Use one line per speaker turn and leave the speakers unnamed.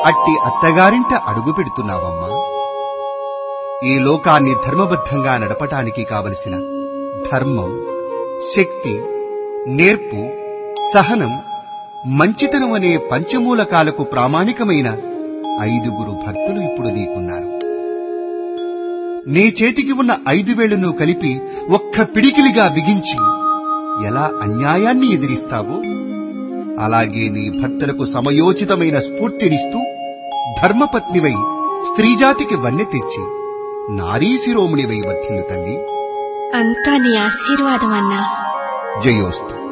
అట్టి అత్తగారింట అడుగు పెడుతున్నావమ్మా ఈ లోకాన్ని ధర్మబద్ధంగా నడపటానికి కావలసిన ధర్మం శక్తి నేర్పు సహనం మంచితనం అనే పంచమూలకాలకు ప్రామాణికమైన ఐదుగురు భర్తలు ఇప్పుడు నీకున్నారు నీ చేతికి ఉన్న ఐదు వేళ్లను కలిపి ఒక్క పిడికిలిగా బిగించి ఎలా అన్యాయాన్ని ఎదిరిస్తావో అలాగే నీ భర్తలకు సమయోచితమైన స్ఫూర్తినిస్తూ ధర్మపత్నివై స్త్రీజాతికి వన్నె తెచ్చి నారీ శిరోమునివై వర్ధిల్లు తల్లి
అంతా నీ ఆశీర్వాదం అన్నా
జయోస్తు